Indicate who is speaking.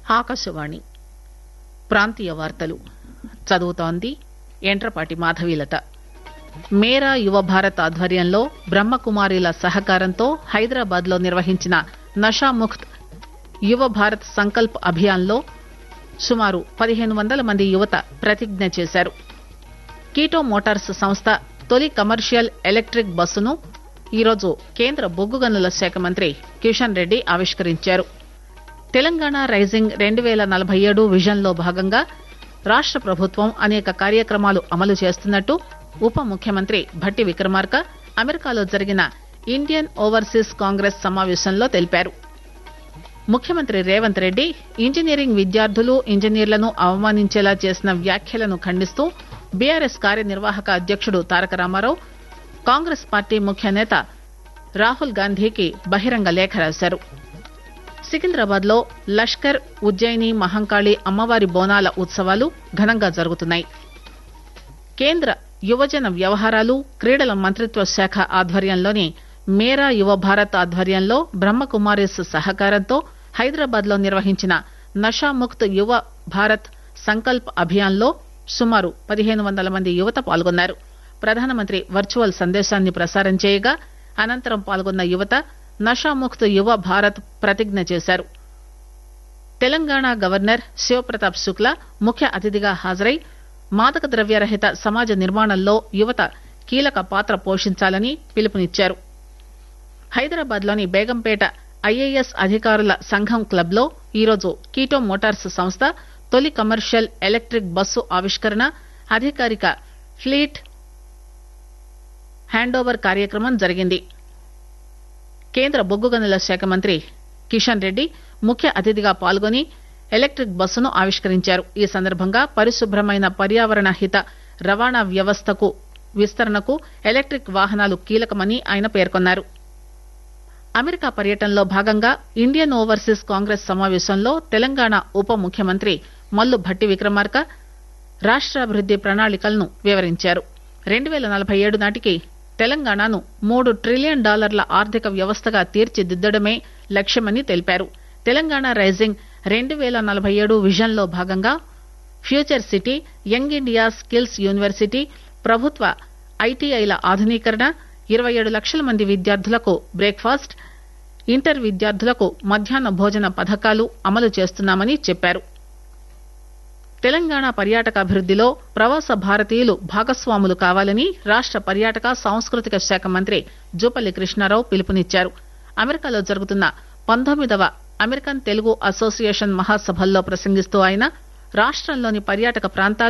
Speaker 1: ఆకాశవాణి ప్రాంతీయ వార్తలు చదువుతోంది ఎంట్రపాటి మాధవీలత మేరా యువ భారత్ ఆధ్వర్యంలో బ్రహ్మకుమారీల సహకారంతో హైదరాబాద్ లో నిర్వహించిన నషాముక్త్ యువ భారత్ సంకల్ప్ అభియాన్ లో సుమారు పదిహేను వందల మంది యువత ప్రతిజ్ఞ చేశారు కీటో మోటార్స్ సంస్థ తొలి కమర్షియల్ ఎలక్టిక్ బస్సును ఈరోజు కేంద్ర బొగ్గు గనుల శాఖ మంత్రి కిషన్ రెడ్డి ఆవిష్కరించారు తెలంగాణ రైజింగ్ రెండు పేల నలభై ఏడు విజన్ లో భాగంగా రాష్ట ప్రభుత్వం అనేక కార్యక్రమాలు అమలు చేస్తున్నట్టు ఉప ముఖ్యమంత్రి భట్టి విక్రమార్క అమెరికాలో జరిగిన ఇండియన్ ఓవర్సీస్ కాంగ్రెస్ సమావేశంలో తెలిపారు ముఖ్యమంత్రి రేవంత్ రెడ్డి ఇంజనీరింగ్ విద్యార్థులు ఇంజనీర్లను అవమానించేలా చేసిన వ్యాఖ్యలను ఖండిస్తూ బీఆర్ఎస్ కార్యనిర్వాహక అధ్యకుడు తారక రామారావు కాంగ్రెస్ పార్టీ ముఖ్య నేత రాహుల్ గాంధీకి బహిరంగ లేఖ రాశారు సికింద్రాబాద్ లో లష్కర్ ఉజ్జయిని మహంకాళి అమ్మవారి బోనాల ఉత్సవాలు ఘనంగా జరుగుతున్నాయి కేంద్ర యువజన వ్యవహారాలు క్రీడల మంత్రిత్వ శాఖ ఆధ్వర్యంలోని మేరా యువ భారత్ ఆధ్వర్యంలో బ్రహ్మకుమారీస్ సహకారంతో హైదరాబాద్ లో నిర్వహించిన నషాముక్త్ యువ భారత్ సంకల్ప్ అభియాన్ లో సుమారు పదిహేను వందల మంది యువత పాల్గొన్నారు ప్రధానమంత్రి వర్చువల్ సందేశాన్ని ప్రసారం చేయగా అనంతరం పాల్గొన్న యువత నషాముక్త్ యువ భారత్ ప్రతిజ్ఞ చేశారు తెలంగాణ గవర్నర్ శివప్రతాప్ శుక్లా ముఖ్య అతిథిగా హాజరై మాదక ద్రవ్యరహిత సమాజ నిర్మాణంలో యువత కీలక పాత్ర పోషించాలని పిలుపునిచ్చారు హైదరాబాద్ లోని బేగంపేట ఐఏఎస్ అధికారుల సంఘం క్లబ్ లో ఈరోజు కీటో మోటార్స్ సంస్థ తొలి కమర్షియల్ ఎలక్టిక్ బస్సు ఆవిష్కరణ అధికారిక ఫ్లీట్ హ్యాండోవర్ కార్యక్రమం జరిగింది కేంద్ర బొగ్గు గనుల శాఖ మంత్రి కిషన్ రెడ్డి ముఖ్య అతిథిగా పాల్గొని ఎలక్టిక్ బస్సును ఆవిష్కరించారు ఈ సందర్భంగా పరిశుభ్రమైన పర్యావరణ హిత రవాణా వ్యవస్థకు విస్తరణకు ఎలక్టిక్ వాహనాలు కీలకమని ఆయన పేర్కొన్నారు అమెరికా పర్యటనలో భాగంగా ఇండియన్ ఓవర్సీస్ కాంగ్రెస్ సమావేశంలో తెలంగాణ ఉప ముఖ్యమంత్రి మల్లు భట్టి విక్రమార్క రాష్టాభివృద్ది ప్రణాళికలను వివరించారు రెండు పేల నలభై ఏడు నాటికి తెలంగాణను మూడు ట్రిలియన్ డాలర్ల ఆర్థిక వ్యవస్థగా తీర్చిదిద్దడమే లక్ష్యమని తెలిపారు తెలంగాణ రైజింగ్ రెండు పేల నలభై ఏడు విజన్ లో భాగంగా future city young India skills university ప్రభుత్వ ఐటీఐల ఆధునీకరణ ఇరవై ఏడు లక్షల మంది విద్యార్థులకు బ్రేక్ఫాస్ట్ ఇంటర్ విద్యార్థులకు మధ్యాహ్న భోజన పథకాలు అమలు చేస్తున్నామని చెప్పారు తెలంగాణ పర్యాటక అభివృద్దిలో ప్రవాస భారతీయులు భాగస్వాములు కావాలని రాష్ట పర్యాటక సాంస్కృతిక శాఖ మంత్రి జూపల్లి కృష్ణారావు పిలుపునిచ్చారు అమెరికాలో జరుగుతున్న పంతొమ్మిదవ అమెరికన్ తెలుగు అసోసియేషన్ మహాసభల్లో ప్రసంగిస్తూ ఆయన రాష్టంలోని పర్యాటక ప్రాంతాలు